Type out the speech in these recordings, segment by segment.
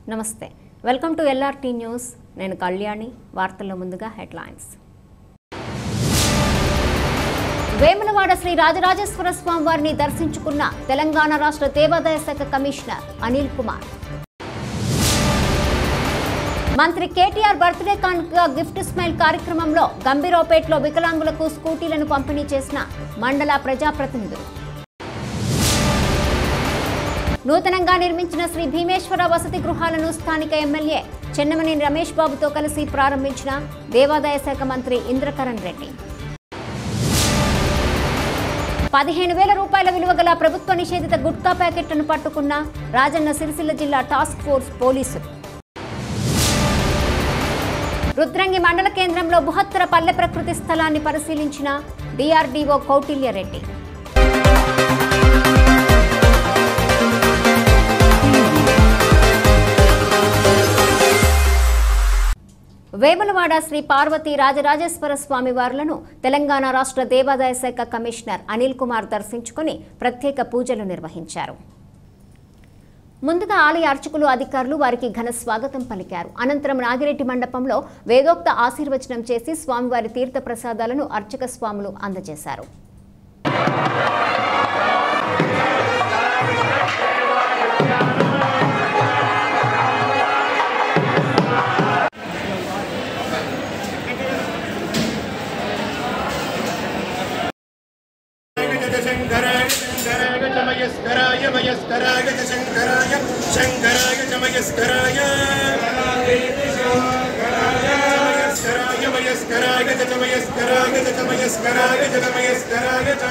నమస్తే welcome to LRT news నేను కళ్యాణి వార్తల్లో ముందుగా హెడ్లైన్స్ వేములవాడ శ్రీ రాజరాజేశ్వర స్వామి వారిని దర్శించుకున్న తెలంగాణ రాష్ట్ర దేవాదాయ శాఖ కమిషనర్ అనిల్ కుమార్ మంత్రి కేటీఆర్ బర్త్డే కానుకగా గిఫ్ట్ స్మైల్ కార్యక్రమంలో గంభీరావుపేటలో వికలాంగులకు స్కూటీలను పంపిణీ చేసిన మండల ప్రజాప్రతినిధులు నూతనంగా నిర్మించిన శ్రీ భీమేశ్వర వసతి గృహాలను స్థానిక ఎమ్మెల్యే చెన్నమనేని రమేష్ బాబుతో కలిసి ప్రారంభించిన దేవాదాయ శాఖ మంత్రి ఇంద్రకరణ్ రెడ్డి పదిహేను వేల రూపాయల విలువ గల ప్రభుత్వ నిషేధిత గుట్కా ప్యాకెట్లను పట్టుకున్న రాజన్న సిరిసిల్ల జిల్లా టాస్క్ ఫోర్స్ పోలీసులు రుద్రంగి మండల కేంద్రంలో బృహత్తర పల్లె ప్రకృతి స్థలాన్ని పరిశీలించిన డిఆర్డీఓ కౌటిల్యరెడ్డి వేములవాడ శ్రీ పార్వతీ రాజరాజేశ్వర స్వామి వారులను తెలంగాణ రాష్ట్ర దేవాదాయ శాఖ కమిషనర్ అనిల్ కుమార్ దర్శించుకుని ప్రత్యేక పూజలు నిర్వహించారు ముందుగా ఆలయ అర్చకులు అధికారులు వారికి ఘన స్వాగతం పలికారు అనంతరం నాగిరెడ్డి మండపంలో వేదోక్త ఆశీర్వచనం చేసి స్వామివారి తీర్థ ప్రసాదాలను అర్చక స్వాములు అందజేశారు శంకరాయ శంకరాయ చ మయస్కరాయ మయస్కరాయ చ శంకరాయ శంకరాయ చ మయస్కరాయ మయస్కరాయ మయస్కరాయ చ మయస్కరాయ చ మయస్కరాయ చ మయస్కరాయ చ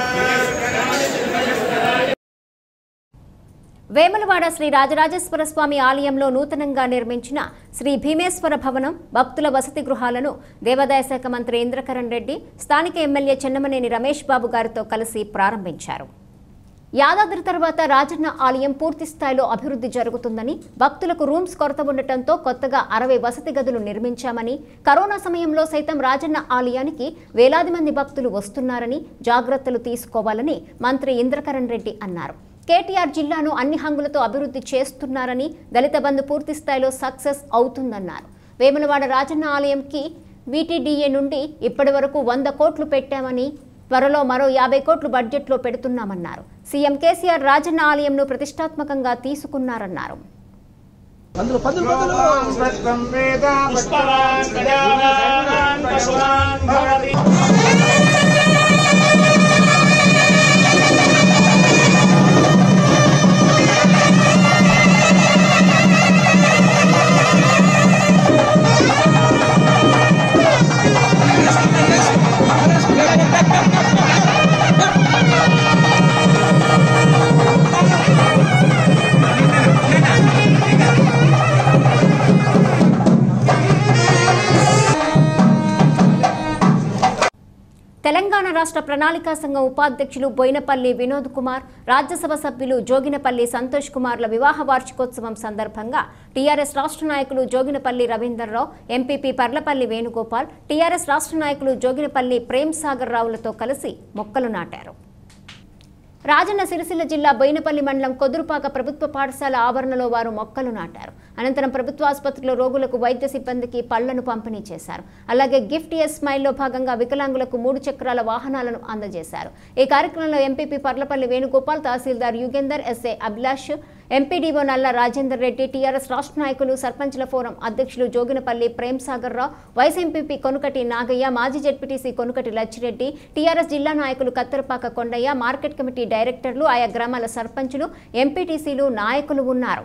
వేములవాడ శ్రీ రాజరాజేశ్వర స్వామి ఆలయంలో నూతనంగా నిర్మించిన శ్రీ భీమేశ్వర భవనం భక్తుల వసతి గృహాలను దేవాదాయ శాఖ మంత్రి ఇంద్రకరణ్ రెడ్డి స్థానిక ఎమ్మెల్యే చెన్నమనేని రమేష్ బాబు గారితో కలిసి ప్రారంభించారు యాదాద్రి తర్వాత రాజన్న ఆలయం పూర్తి స్థాయిలో అభివృద్ధి జరుగుతుందని భక్తులకు రూమ్స్ కొరత ఉండటంతో కొత్తగా అరవై వసతి గదులు నిర్మించామని కరోనా సమయంలో సైతం రాజన్న ఆలయానికి వేలాది మంది భక్తులు వస్తున్నారని జాగ్రత్తలు తీసుకోవాలని మంత్రి ఇంద్రకరణ్ రెడ్డి అన్నారు కేటీఆర్ జిల్లాను అన్ని హంగులతో అభివృద్ధి చేస్తున్నారని దళిత బంధు పూర్తి స్థాయిలో సక్సెస్ అవుతుందన్నారు వేములవాడ రాజన్న ఆలయంకి వీటీడీఏ నుండి ఇప్పటి వరకు వంద కోట్లు పెట్టామని త్వరలో మరో యాభై కోట్లు బడ్జెట్లో పెడుతున్నామన్నారు సీఎం కేసీఆర్ రాజన్న ఆలయంను ప్రతిష్టాత్మకంగా తీసుకున్నారన్నారు పందులు పందులు పందులు పుష్పవాన్ గజావాన్ పశువాన్ భవతి తెలంగాణ రాష్ట్ర ప్రణాళికా సంఘం ఉపాధ్యక్షులు బోయినపల్లి వినోద్ కుమార్ రాజ్యసభ సభ్యులు జోగినపల్లి సంతోష్ కుమార్ల వివాహ వార్షికోత్సవం సందర్భంగా టీఆర్ఎస్ రాష్ట్ర నాయకులు జోగినపల్లి రవీందర్రావు ఎంపీపీ పర్లపల్లి వేణుగోపాల్ టీఆర్ఎస్ రాష్ట్ర నాయకులు జోగినపల్లి ప్రేమ్ సాగర్ రావులతో కలిసి మొక్కలు నాటారు రాజన్న సిరిసిల్ల జిల్లా బోయినపల్లి మండలం కొదురుపాక ప్రభుత్వ పాఠశాల ఆవరణలో వారు మొక్కలు నాటారు అనంతరం ప్రభుత్వ ఆసుపత్రిలో రోగులకు వైద్య సిబ్బందికి పళ్లను పంపిణీ చేశారు అలాగే గిఫ్ట్ ఎస్ స్మైల్లో భాగంగా వికలాంగులకు మూడు చక్రాల వాహనాలను అందజేశారు ఈ కార్యక్రమంలో MPP Parlapalli Venugopal tahsildar Yugender SA Abhilash MPDO Nalla Rajender Reddy TRS రాష్ట్ర నాయకులు సర్పంచ్ల ఫోరం అధ్యక్షులు జోగినపల్లి ప్రేమ్ సాగర్ రావు వైస్ ఎంపీపీ కొనుకటి నాగయ్య మాజీ జెడ్పీటీసీ కొనుకటి లచ్చిరెడ్డి టీఆర్ఎస్ జిల్లా నాయకులు కత్తెరపాక కొండయ్య మార్కెట్ కమిటీ డైరెక్టర్లు ఆయా గ్రామాల సర్పంచులు ఎంపీటీసీలు నాయకులు ఉన్నారు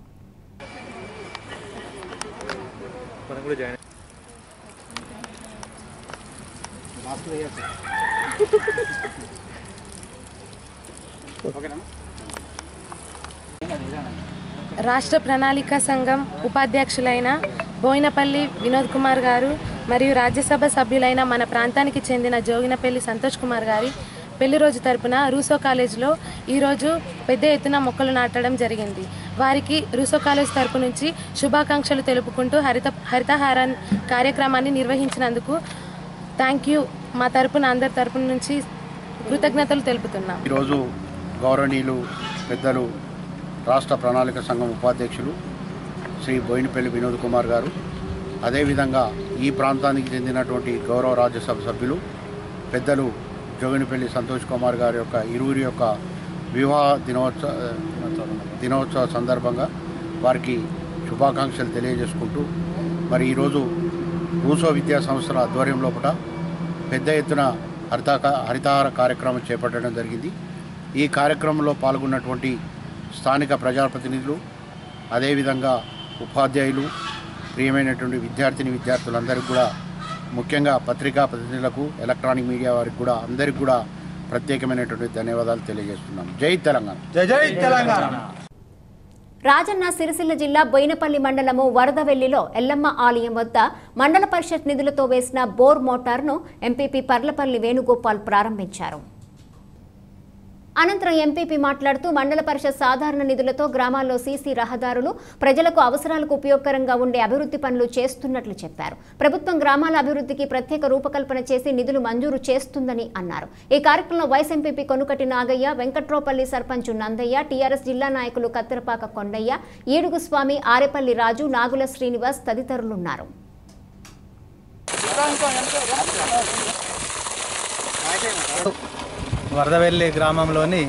రాష్ట్ర ప్రణాళిక సంఘం ఉపాధ్యక్షులైన బోయినపల్లి వినోద్ కుమార్ గారు మరియు రాజ్యసభ సభ్యులైన మన ప్రాంతానికి చెందిన జోగినపల్లి సంతోష్ కుమార్ గారి పెళ్లి రోజు తరపున రూసో కాలేజ్లో ఈరోజు పెద్ద ఎత్తున మొక్కలు నాటడం జరిగింది వారికి రూసో కాలేజ్ తరపు నుంచి శుభాకాంక్షలు తెలుపుకుంటూ హరిత హరితహార కార్యక్రమాన్ని నిర్వహించినందుకు థ్యాంక్ యూ మా తరపున అందరి తరపు నుంచి కృతజ్ఞతలు తెలుపుతున్నాం ఈరోజు గౌరవనీయులు పెద్దలు రాష్ట్ర ప్రణాళిక సంఘం ఉపాధ్యక్షులు శ్రీ బోయినపల్లి వినోద్ కుమార్ గారు అదేవిధంగా ఈ ప్రాంతానికి చెందినటువంటి గౌరవ రాజ్యసభ సభ్యులు పెద్దలు జోగినిపల్లి సంతోష్ కుమార్ గారి యొక్క ఇరువురి యొక్క వివాహ దినోత్సవ దినోత్సవ సందర్భంగా వారికి శుభాకాంక్షలు తెలియజేసుకుంటూ మరి ఈరోజు రూసో విద్యా సంస్థల ఆధ్వర్యం లోపల పెద్ద ఎత్తున హరితాక హరితహార కార్యక్రమం చేపట్టడం జరిగింది ఈ కార్యక్రమంలో పాల్గొన్నటువంటి స్థానిక ప్రజాప్రతినిధులు అదేవిధంగా ఉపాధ్యాయులు ప్రియమైనటువంటి విద్యార్థిని విద్యార్థులందరికీ కూడా ముఖ్యంగా పత్రికా ప్రతినిధులకు ఎలక్ట్రానిక్ మీడియా వారికి కూడా అందరికీ కూడా ప్రత్యేకమైనటువంటి ధన్యవాదాలు తెలియజేస్తున్నాం జై తెలంగాణ జై జై తెలంగాణ రాజన్న సిరిసిల్ల జిల్లా బోయినపల్లి మండలము వరదవెల్లిలో ఎల్లమ్మ ఆలయం వద్ద మండల పరిషత్ నిధులతో వేసిన బోర్ మోటార్ను ఎంపీపీ పర్లపల్లి వేణుగోపాల్ ప్రారంభించారు అనంతరం ఎంపీపీ మాట్లాడుతూ మండల పరిషత్ సాధారణ నిధులతో గ్రామాల్లో సీసీ రహదారులు ప్రజలకు అవసరాలకు ఉపయోగకరంగా ఉండే అభివృద్ధి పనులు చేస్తున్నట్లు చెప్పారు ప్రభుత్వం గ్రామాల అభివృద్ధికి ప్రత్యేక రూపకల్పన చేసి నిధులు మంజూరు చేస్తుందని అన్నారు ఈ కార్యక్రమంలో vice MPP Konukati Nagaiah Venkatraopalli sarpanch Nandaiah TRS జిల్లా నాయకులు కత్తెరపాక కొండయ్య ఈడుగు స్వామి ఆరేపల్లి రాజు నాగుల శ్రీనివాస్ తదితరులున్నారు వరదవెల్లి గ్రామంలోని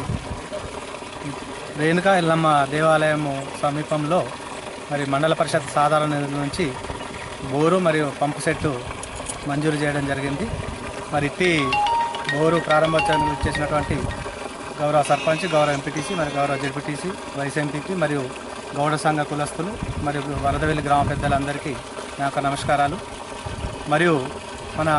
రేణుకా ఎల్లమ్మ దేవాలయము సమీపంలో మరి మండల పరిషత్ సాధారణ నిధుల నుంచి బోరు మరియు పంపు సెట్టు మంజూరు చేయడం జరిగింది మరి ఇట్టి బోరు ప్రారంభోత్సవం చేసినటువంటి గౌరవ సర్పంచ్ గౌరవ ఎంపీటీసీ మరియు గౌరవ జెడ్పీటీసీ వైస్ ఎంపీపీ మరియు గౌడ సంఘ కులస్తులు మరియు వరదవెల్లి గ్రామ పెద్దలందరికీ నా యొక్క నమస్కారాలు మరియు మన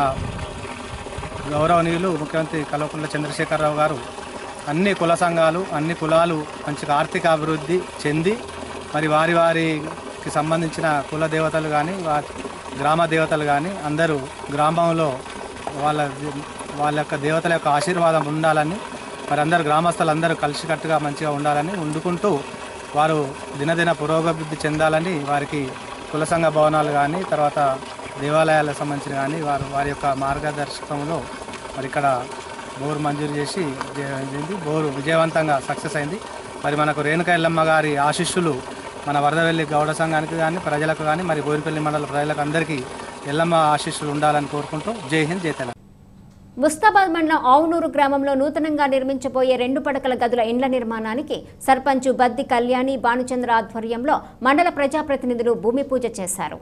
గౌరవనీయులు ముఖ్యమంత్రి కల్వకుంట్ల చంద్రశేఖరరావు గారు అన్ని కుల సంఘాలు అన్ని కులాలు మంచిగా ఆర్థిక అభివృద్ధి చెంది మరి వారి వారికి సంబంధించిన కుల దేవతలు కానీ గ్రామ దేవతలు కానీ అందరూ గ్రామంలో వాళ్ళ వాళ్ళ యొక్క దేవతల యొక్క ఆశీర్వాదం ఉండాలని మరి అందరు గ్రామస్తులందరూ కలిసికట్టుగా మంచిగా ఉండాలని వండుకుంటూ వారు దినదిన పురోగతి చెందాలని వారికి కుల సంఘ భవనాలు కానీ తర్వాత దేవాలయాలకు సంబంధించిన కానీ వారు వారి యొక్క మార్గదర్శకంలో మరి ఇక్కడ బోరు మంజూరు చేసి జే- అయింది బోరు విజయవంతంగా సక్సెస్ అయింది మరి మనకు రేణుకా ఎల్లమ్మ గారి ఆశిష్యులు మన వరదవెల్లి గౌడ సంఘానికి కానీ ప్రజలకు కానీ మరి బోరిపల్లి మండల ప్రజలకు అందరికీ ఎల్లమ్మ ఆశీస్సులు ఉండాలని కోరుకుంటూ జై హింద్ జై తెలంగాణ ముస్తాబాద్ మండలం ఆవునూరు గ్రామంలో నూతనంగా నిర్మించబోయే రెండు పడకల గదుల ఇండ్ల నిర్మాణానికి సర్పంచ్ బద్ది కళ్యాణి భానుచంద్ర ఆధ్వర్యంలో మండల ప్రజాప్రతినిధులు భూమి పూజ చేశారు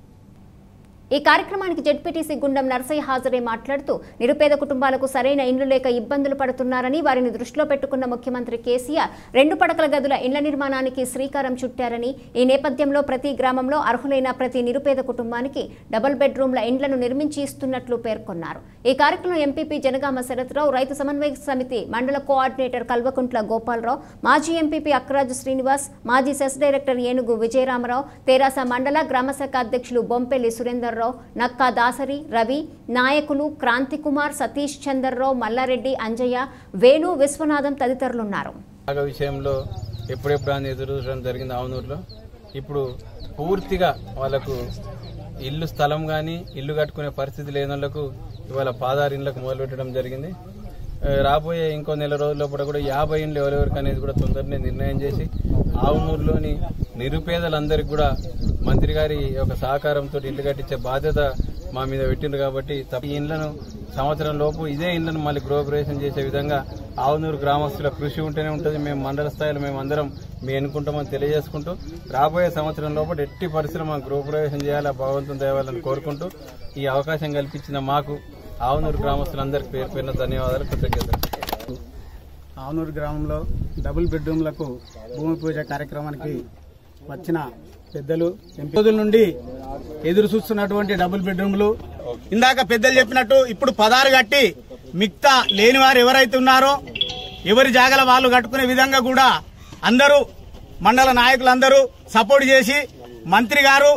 ఈ కార్యక్రమానికి జెడ్పీటీసీ గుండం నరసయ్య హాజరై మాట్లాడుతూ నిరుపేద కుటుంబాలకు సరైన ఇండ్లు లేక ఇబ్బందులు పడుతున్నారని వారిని దృష్టిలో పెట్టుకున్న ముఖ్యమంత్రి కేసీఆర్ రెండు పడకల గదుల ఇండ్ల నిర్మాణానికి శ్రీకారం చుట్టారని ఈ నేపథ్యంలో ప్రతి గ్రామంలో అర్హులైన ప్రతి నిరుపేద కుటుంబానికి డబుల్ బెడ్రూమ్ల ఇండ్లను నిర్మించి ఇస్తున్నట్లు పేర్కొన్నారు ఈ కార్యక్రమంలో ఎంపీపీ జనగామ శరత్రావు రైతు సమన్వయ సమితి మండల కోఆర్డినేటర్ కల్వకుంట్ల గోపాలరావు మాజీ ఎంపీపీ అక్రాజు శ్రీనివాస్ మాజీ సెస్ డైరెక్టర్ ఏనుగు విజయరామరావు తెరాస మండల గ్రామశాఖ అధ్యక్షులు బొంపెల్లి సురేందర్రావు నక్కా దాసరి రవి నాయకులు క్రాంతి కుమార్ సతీష్ చందర్రావు మల్లారెడ్డి అంజయ్య వేణు విశ్వనాథం తదితరులున్నారు బాగా విషయంలో ఎప్పుడెప్పుడు అని ఎదురు చూడడం జరిగింది ఆవునూరులో ఇప్పుడు పూర్తిగా వాళ్ళకు ఇల్లు స్థలం కానీ ఇల్లు కట్టుకునే పరిస్థితి లేని వాళ్ళకు ఇవాళ పాదారు ఇళ్లకు మొదలు పెట్టడం జరిగింది ఆ, రాబోయే ఇంకో నెల రోజుల కూడా కూడా యాభై ఇండ్లు ఎవరెవరికి అనేది కూడా తొందరనే నిర్ణయం చేసి ఆవునూరులోని నిరుపేదలందరికీ కూడా మంత్రి గారి యొక్క సహకారంతో ఇల్లు కట్టించే బాధ్యత మా మీద పెట్టిండ్రు కాబట్టి తప్ప ఈ ఇండ్లను సంవత్సరం లోపు ఇదే ఇండ్లను మళ్ళీ గృహప్రవేశం చేసే విధంగా ఆవునూరు గ్రామస్తుల కృషి ఉంటేనే ఉంటుంది మేము మండల స్థాయిలో మేము అందరం మేము ఎన్నుకుంటామని తెలియజేసుకుంటూ రాబోయే సంవత్సరం లోపల ఎట్టి పరిశ్రమ గృహప్రవేశం చేయాలా భగవంతుని దేవాలని కోరుకుంటూ ఈ అవకాశం కల్పించిన మాకు ఆవునూరు గ్రామస్తులందరికీ పేరు పేరున ధన్యవాదాలు కృతజ్ఞతలు ఆవునూరు గ్రామంలో డబుల్ బెడ్రూమ్లకు భూమి పూజ కార్యక్రమానికి వచ్చిన పెద్దలు ఎంపీ రోజుల నుండి ఎదురు చూస్తున్నటువంటి డబుల్ బెడ్రూమ్లు ఇందాక పెద్దలు చెప్పినట్టు ఇప్పుడు పదారు కట్టి మిగతా లేని వారు ఎవరైతే ఉన్నారో ఎవరి జాగల వాళ్ళు కట్టుకునే విధంగా కూడా అందరూ మండల నాయకులందరూ సపోర్ట్ చేసి మంత్రి గారు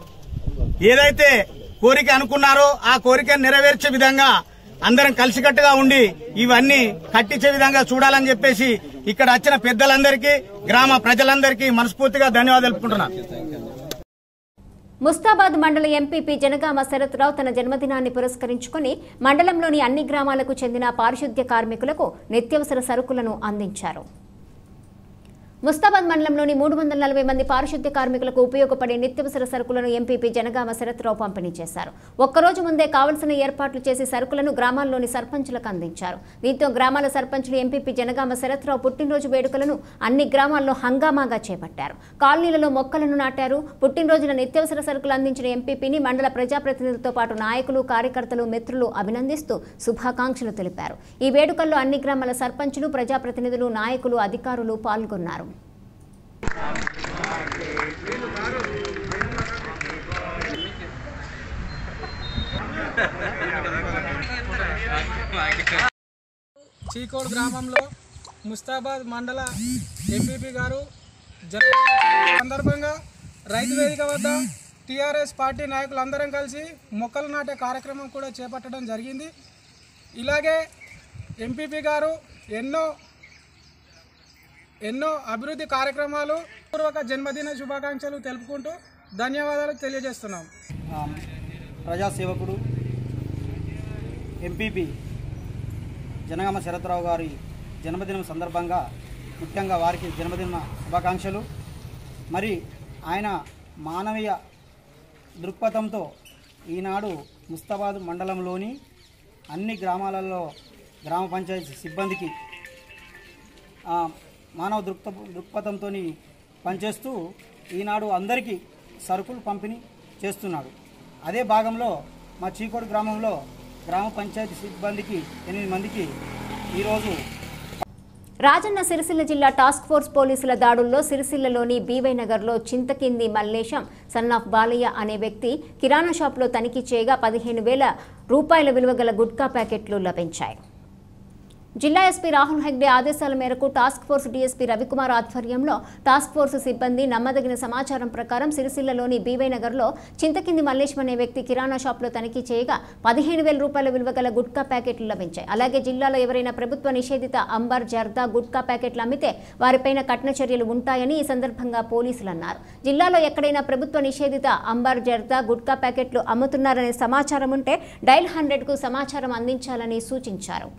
ఏదైతే కోరిక అనుకున్నారో ఆ కోరికను నెరవేర్చే విధంగా అందరం కలిసికట్టుగా ఉండి ఇవన్నీ కట్టించే విధంగా చూడాలని చెప్పేసి ఇక్కడ వచ్చిన పెద్దలందరికీ గ్రామ ప్రజలందరికీ మనస్ఫూర్తిగా ధన్యవాదాలు తెలుపుకుంటున్నాను ముస్తాబాద్ మండల ఎంపీపీ జనగామ శరత్రావు తన జన్మదినాన్ని పురస్కరించుకుని మండలంలోని అన్ని గ్రామాలకు చెందిన పారిశుద్ధ్య కార్మికులకు నిత్యావసర సరుకులను అందించారు ముస్తాబాద్ మండలంలోని మూడు వందల నలభై మంది పారిశుద్ధ్య కార్మికులకు ఉపయోగపడే నిత్యవసర సరుకులను ఎంపీపీ జనగామ శరత్రావు పంపిణీ చేశారు ఒక్కరోజు ముందే కావలసిన ఏర్పాట్లు చేసి సరుకులను గ్రామాల్లోని సర్పంచులకు అందించారు దీంతో గ్రామాల సర్పంచులు ఎంపీపీ జనగామ శరత్రావు పుట్టినరోజు వేడుకలను అన్ని గ్రామాల్లో హంగామాగా చేపట్టారు కాలనీలలో మొక్కలను నాటారు పుట్టినరోజున నిత్యావసర సరుకులు అందించిన ఎంపీపీని మండల ప్రజాప్రతినిధులతో పాటు నాయకులు కార్యకర్తలు మిత్రులు అభినందిస్తూ శుభాకాంక్షలు తెలిపారు ఈ వేడుకల్లో అన్ని గ్రామాల సర్పంచులు ప్రజాప్రతినిధులు నాయకులు అధికారులు పాల్గొన్నారు చీకోడ్ గ్రామంలో ముస్తాబాద్ మండల ఎంపీపీ గారు జన సందర్భంగా రైతు వేదిక వద్ద టీఆర్ఎస్ పార్టీ నాయకులందరం కలిసి మొక్కలు నాటే కార్యక్రమం కూడా చేపట్టడం జరిగింది ఇలాగే ఎంపీపీ గారు ఎన్నో ఎన్నో అభివృద్ధి కార్యక్రమాలు పూర్వక జన్మదిన శుభాకాంక్షలు తెలుపుకుంటూ ధన్యవాదాలు తెలియజేస్తున్నాం ఆ, ప్రజాసేవకుడు ఎంపీపీ జనగామ శరత్రావు గారి జన్మదినం సందర్భంగా ముఖ్యంగా వారికి జన్మదిన శుభాకాంక్షలు మరి ఆయన మానవీయ దృక్పథంతో ఈనాడు ముస్తాబాద్ మండలంలోని అన్ని గ్రామాలలో గ్రామ పంచాయతీ సిబ్బందికి ఆ, మానవ దృక్ప దృక్పథంతో పనిచేస్తూ ఈనాడు అందరికీ సరుకులు పంపిణీ చేస్తున్నాడు అదే భాగంలో మా చీకోడు గ్రామంలో గ్రామ పంచాయతీ సిబ్బందికి ఎనిమిది మందికి ఈరోజు రాజన్న సిరిసిల్ల జిల్లా టాస్క్ ఫోర్స్ పోలీసుల దాడుల్లో సిరిసిల్లలోని బీవై నగర్లో చింతకింది మల్లేశం సన్ ఆఫ్ బాలయ్య అనే వ్యక్తి కిరాణా షాప్లో తనిఖీ చేయగా పదిహేను వేల రూపాయల విలువ గల గుట్కా ప్యాకెట్లు లభించాయి జిల్లా ఎస్పీ రాహుల్ హెగ్డే ఆదేశాల మేరకు టాస్క్ ఫోర్స్ డీఎస్పీ రవికుమార్ ఆధ్వర్యంలో టాస్క్ ఫోర్స్ సిబ్బంది నమ్మదగిన సమాచారం ప్రకారం సిరిసిల్లలోని బీవై నగర్లో చింతకింది మల్లేశం అనే వ్యక్తి కిరాణా షాప్లో తనిఖీ చేయగా పదిహేను వేల రూపాయల విలువ గల గుట్కా ప్యాకెట్లు లభించాయి అలాగే జిల్లాలో ఎవరైనా ప్రభుత్వ నిషేధిత అంబర్ జర్దా గుట్కా ప్యాకెట్లు అమ్మితే వారిపైన కఠిన చర్యలు ఉంటాయని ఈ సందర్భంగా పోలీసులు అన్నారు జిల్లాలో ఎక్కడైనా ప్రభుత్వ నిషేధిత అంబర్ జర్దా గుట్కా ప్యాకెట్లు అమ్ముతున్నారనే సమాచారం ఉంటే డైల్ హండ్రెడ్కు సమాచారం అందించాలని సూచించారు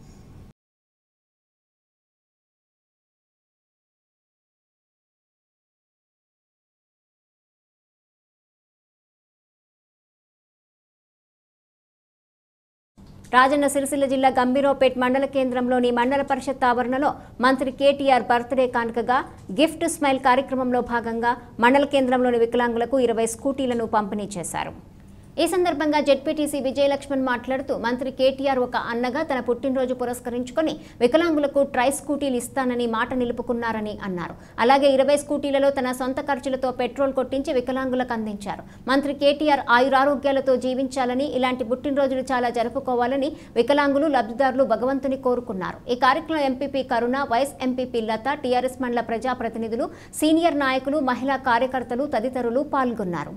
రాజన్న సిరిసిల్ల జిల్లా గంభీరావుపేట్ మండల కేంద్రంలోని మండల పరిషత్ ఆవరణలో మంత్రి కేటీఆర్ బర్త్డే కానుకగా గిఫ్ట్ స్మైల్ కార్యక్రమంలో భాగంగా మండల కేంద్రంలోని వికలాంగులకు ఇరవై స్కూటీలను పంపిణీ చేశారు ఈ సందర్భంగా జెడ్పీటీసీ విజయలక్ష్మణ్ మాట్లాడుతూ మంత్రి కేటీఆర్ ఒక అన్నగా తన పుట్టినరోజు పురస్కరించుకొని వికలాంగులకు ట్రై స్కూటీలు ఇస్తానని మాట నిలుపుకున్నారని అన్నారు అలాగే ఇరవై స్కూటీలలో తన సొంత ఖర్చులతో పెట్రోల్ కొట్టించి వికలాంగులకు అందించారు మంత్రి కేటీఆర్ ఆయురారోగ్యాలతో జీవించాలని ఇలాంటి పుట్టినరోజులు చాలా జరుపుకోవాలని వికలాంగులు లబ్ధిదారులు భగవంతుని కోరుకున్నారు ఈ కార్యక్రమంలో MPP Karuna vice MPP Latha TRS మండల ప్రజాప్రతినిధులు సీనియర్ నాయకులు మహిళా కార్యకర్తలు తదితరులు పాల్గొన్నారు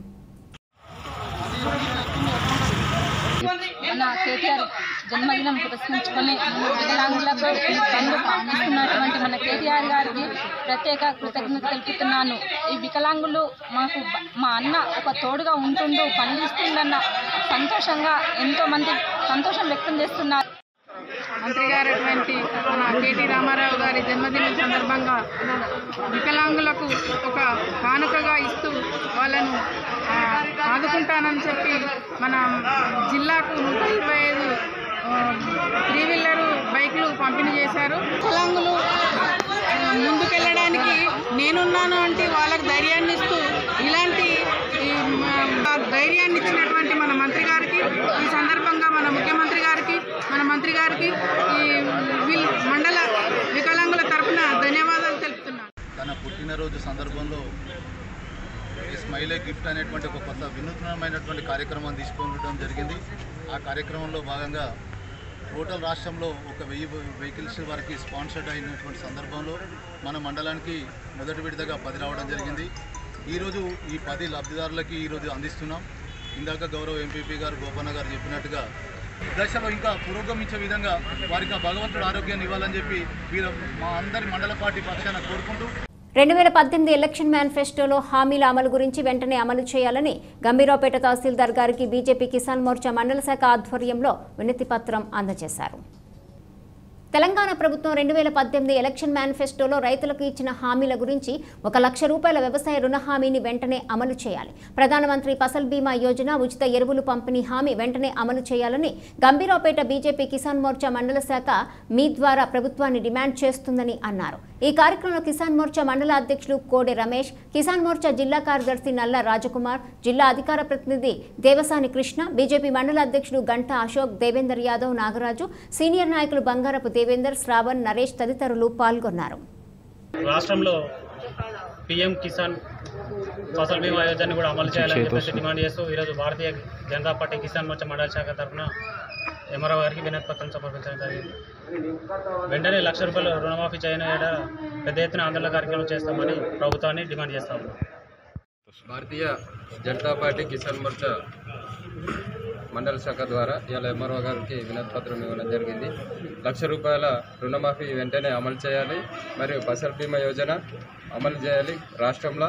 మన కేటీఆర్ జన్మదినం పురస్కరించుకొని వికలాంగులకు ఈ పనులు అందిస్తున్నటువంటి మన కేటీఆర్ గారికి ప్రత్యేక కృతజ్ఞత తెలుపుతున్నాను ఈ వికలాంగులు మాకు బ- మా అన్న ఒక తోడుగా ఉంటుండు పనిచేస్తుందన్న సంతోషంగా ఎంతో మంది సంతోషం వ్యక్తం చేస్తున్నారు మంత్రి గారు అటువంటి మన కేటీ రామారావు గారి జన్మదినం సందర్భంగా వికలాంగులకు ఒక కానుకగా ఇస్తూ వాళ్ళను ఆ, ఆదుకుంటానని చెప్పి మన జిల్లాకు నూట ఇరవై ఐదు త్రీ వీలర్ బైకులు పంపిణీ చేశారు వికలాంగులు ఆ, ముందుకెళ్ళడానికి నేనున్నాను అంటే వాళ్ళకి ధైర్యాన్ని ఇస్తూ ఇలాంటి ఈ, మ- ధైర్యాన్ని ఇచ్చినటువంటి మన మంత్రి గారికి ఈ సందర్భంగా మన ముఖ్యమంత్రి గారికి మన మంత్రి గారికి ఈ వీళ్ళ మండల వికలాంగుల తరఫున ధన్యవాదాలు తెలుపుతున్నాను తన పుట్టినరోజు సందర్భంలో ఈ స్మైలే గిఫ్ట్ అనేటువంటి ఒక కొత్త వినూత్నమైనటువంటి కార్యక్రమం తీసుకుండడం జరిగింది ఆ కార్యక్రమంలో భాగంగా టోటల్ రాష్ట్రంలో ఒక వెయ్యి వెహికల్స్ వరకు స్పాన్సర్డ్ అయినటువంటి సందర్భంలో మన మండలానికి మొదటి విడతగా పది రావడం జరిగింది ఈరోజు ఈ పది లబ్ధిదారులకి ఈరోజు అందిస్తున్నాం ఇందాక గౌరవ ఎంపీపీ గారు గోపన్న గారు చెప్పినట్టుగా దశలో ఇంకా పురోగమించే విధంగా వారికి ఆ భగవంతుడు ఆరోగ్యాన్ని ఇవ్వాలని చెప్పి వీరు మా అందరి మండల పార్టీ పక్షాన కోరుకుంటూ రెండు వేల పద్దెనిమిది ఎలక్షన్ మేనిఫెస్టోలో హామీల అమలు గురించి వెంటనే అమలు చేయాలని గంభీరావుపేట తహసీల్దార్ గారికి బీజేపీ కిసాన్ మోర్చా మండల శాఖ ఆధ్వర్యంలో వినతి పత్రం అందజేశారు తెలంగాణ ప్రభుత్వం రెండు వేల పద్దెనిమిది ఎలక్షన్ మేనిఫెస్టోలో రైతులకు ఇచ్చిన హామీల గురించి ఒక లక్ష రూపాయల వ్యవసాయ రుణ హామీని వెంటనే అమలు చేయాలి ప్రధానమంత్రి ఫసల్ బీమా యోజన ఉచిత ఎరువులు పంపిణీ హామీ వెంటనే అమలు చేయాలని గంభీరావుపేట బీజేపీ కిసాన్ మోర్చా మండల శాఖ మీ ద్వారా ప్రభుత్వాన్ని డిమాండ్ చేస్తుందని అన్నారు ఈ కార్యక్రమంలో కిసాన్ మోర్చా మండల అధ్యక్షులు కోడె రమేష్ కిసాన్ మోర్చా జిల్లా కార్యదర్శి నల్ల రాజకుమార్ జిల్లా అధికార ప్రతినిధి దేవసాని కృష్ణ బీజేపీ మండల అధ్యక్షుడు గంటా అశోక్ దేవేందర్ యాదవ్ నాగరాజు సీనియర్ నాయకులు బంగారపు దేవేందర్ శ్రావణ్ నరేష్ తదితరులు పాల్గొన్నారు రాష్ట్రంలో పీఎం కిసాన్ ఫసల్ బీమా యోజన కూడా అమలు చేయాలని చెప్పేసి డిమాండ్ చేస్తూ ఈరోజు భారతీయ జనతా పార్టీ కిసాన్ మోర్చా మండల శాఖ తరఫున ఎంఆర్ఓ గారికి వినతి పత్రం సమర్పించడం జరిగింది వెంటనే లక్ష రూపాయలు రుణమాఫీ చేయని ఏడా పెద్ద ఎత్తున ఆందోళన కార్యక్రమం చేస్తామని ప్రభుత్వాన్ని డిమాండ్ చేస్తాము భారతీయ జనతా పార్టీ కిసాన్ మోర్చా మండల శాఖ ద్వారా ఇవాళ ఎంఆర్ఓ గారికి వినతి పత్రం ఇవ్వడం జరిగింది లక్ష రూపాయల రుణమాఫీ వెంటనే అమలు చేయాలి మరియు ఫసల్ బీమా యోజన అమలు చేయాలి రాష్ట్రంలో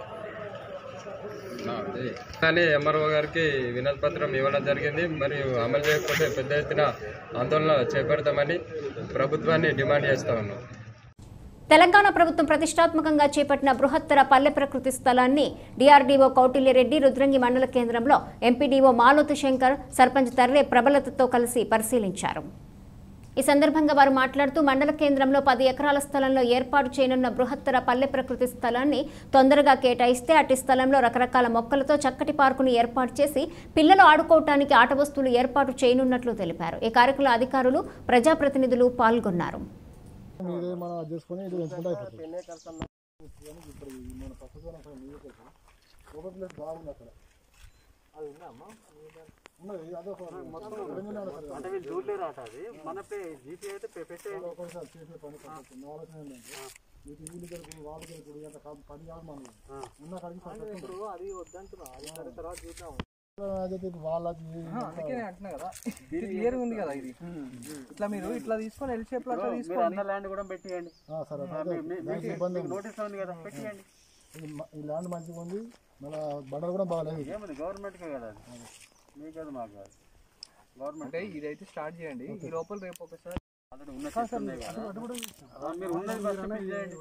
కానీ ఎంఆర్ఓ గారికి వినతి పత్రం ఇవ్వడం జరిగింది మరియు అమలు చేయకపోతే పెద్ద ఎత్తున ఆందోళన చేపడతామని ప్రభుత్వాన్ని డిమాండ్ చేస్తా ఉన్నాం తెలంగాణ ప్రభుత్వం ప్రతిష్టాత్మకంగా చేపట్టిన బృహత్తర పల్లె ప్రకృతి స్థలాన్ని డిఆర్డీఓ కౌటిల్యరెడ్డి రుద్రంగి మండల కేంద్రంలో ఎంపీడీఓ మాలోతు శంకర్ సర్పంచ్ తర్రే ప్రబలతతో కలిసి పరిశీలించారు ఈ సందర్భంగా వారు మాట్లాడుతూ మండల కేంద్రంలో పది ఎకరాల స్థలంలో ఏర్పాటు చేయనున్న బృహత్తర పల్లె ప్రకృతి స్థలాన్ని తొందరగా కేటాయిస్తే అట్టి స్థలంలో రకరకాల మొక్కలతో చక్కటి పార్కును ఏర్పాటు చేసి పిల్లలు ఆడుకోవటానికి ఆట వస్తువులు ఏర్పాటు చేయనున్నట్లు తెలిపారు ఈ కార్యక్రమంలో అధికారులు ప్రజాప్రతినిధులు పాల్గొన్నారు ఇదే మనం అది చేసుకొని ఇది పెంచుకుంటే అయిపోతుంది ఇప్పుడు ఈ మన పక్కన అక్కడ నీళ్ళు కోసం ఒక ప్లేస్ బాగుంది అక్కడ అది ఉందా అమ్మా ఉన్నది అదే ఒక మొత్తం అంటే వీళ్ళు చూడలేరు అట అది మన జీపీ అయితే పె- పెట్టేయండి ఒక్కొక్కసారి చేసే పని పద్ధతి. నా ఆలోచన ఏంటంటే వీటి వీళ్ళు కలుపుడు వాళ్ళు కలుపుడు ఎంత కా- పని కాదు మనం ఉన్న కాడికి పర్ఫెక్ట్ ఇప్పుడు అది వద్దంటున్నా అది సరే తర్వాత చూద్దాం అదైతే ఇప్పుడు వాళ్ళకి అందుకే నేను అంటున్నా కదా ఇది క్లియర్ ఉంది కదా ఇది ఇట్లా మీరు ఇట్లా తీసుకొని ఎల్ షేప్ లో అట్లా మీరు తీసుకోండి అన్న ల్యాండ్ కూడా పెట్టియండి ఆ, సరే ఆ, అదే. మీ- మీ- దానికి మీకు- ఇబ్బంది మీకు ఉంది. నోటీస్ ఉంది కదా పెట్టియండి ఈ మ- ఈ ల్యాండ్ మంచిగా ఉంది మళ్ళీ బండలు కూడా బాగాలేదు ఏముంది గవర్నమెంట్కే కదా అది మీకు కాదు మాకు కాదు గవర్నమెంట్ అంటే ఇదైతే స్టార్ట్ చేయండి ఈ లోపల రేపు ఒకసారి ఆల్రెడీ ఉన్న చెట్లు ఉన్నాయి కదా. ఆ, మీరు ఉన్నది ఫస్ట్ ఫిల్ చేయండి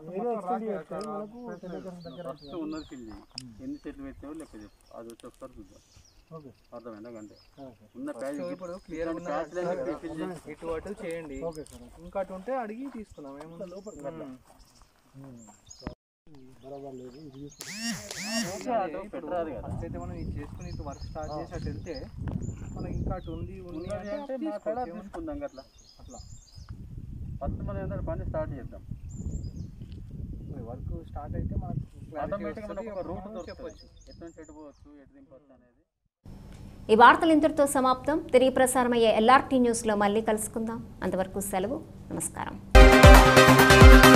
ఫస్ట్ ఉన్నది ఫిల్ చేయండి ఎన్ని చెట్లు పెట్టావో లెక్క చెప్పు అది వచ్చి ఒకసారి చూద్దాం ఓకే అర్థమైందా కంటే ఉన్న ఫస్ట్ ప్యాచ్ ఇప్పుడు క్లియర్ ఉన్న ఫిల్ చేయండి ఇటు అటు చేయండి ఓకే సార్ ఇంకా అటు ఉంటే అడిగి తీసుకుందాం ఏముంది బరాబర్ లేదు ఇది పెట్టరాదు కదా ఫస్ట్ అయితే మనం ఇది చేసుకుని ఇటు వర్క్ స్టార్ట్ చేసి అటు వెళ్తే మనకి ఇంకా అటు ఉంది ఉంది ఉన్నది అంటే అంటే మా కాడ తీసుకోవచ్చు. తీసుకుందాం అట్లా అట్లా ఫస్ట్ మనం ఏంటంటే పని స్టార్ట్ చేద్దాం వర్క్ స్టార్ట్ అయితే మనకు ఆటోమేటిక్గా మనకు ఒక రూట్ చెప్పొచ్చు దొరుకుతుంది ఎటు నుంచి ఎటు పోవచ్చు ఎటు దింపవచ్చు అనేది ఈ వార్తలు ఇంతటితో సమాప్తం తిరిగి ప్రసారమయ్యే ఎల్ఆర్టీ న్యూస్లో మళ్ళీ కలుసుకుందాం అంతవరకు సెలవు నమస్కారం